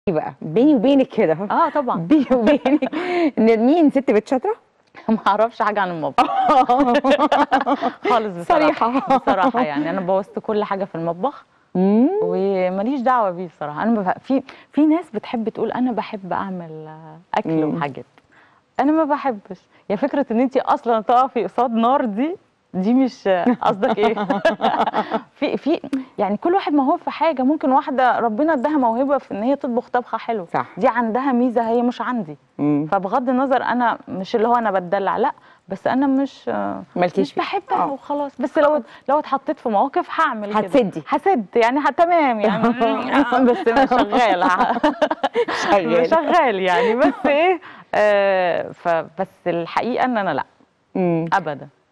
بقى بيني وبينك كده اه طبعا بيني وبينك نرمين ست بيت شاطره ما اعرفش حاجه عن المطبخ خالص بصراحه صريحة. بصراحه يعني انا بوظت كل حاجه في المطبخ مم. وماليش دعوه بيه بصراحه انا بف... في في ناس بتحب تقول انا بحب اعمل آه، اكل مم. وحاجات انا ما بحبش يا فكره ان انت اصلا تقفي قصاد نار دي دي مش قصدك ايه في في يعني كل واحد موهوب في حاجه ممكن واحده ربنا اداها موهبه في ان هي تطبخ طبخه حلو صح. دي عندها ميزه هي مش عندي مم. فبغض النظر انا مش اللي هو انا بتدلع لا بس انا مش مالكيش مش فيه. بحبها آه. وخلاص بس لو لو اتحطيت في مواقف هعمل كده هتسدي. هسد يعني ه- تمام يعني بس انا شغال شغال شغال يعني بس ايه آه فبس الحقيقه ان انا لا مم. ابدا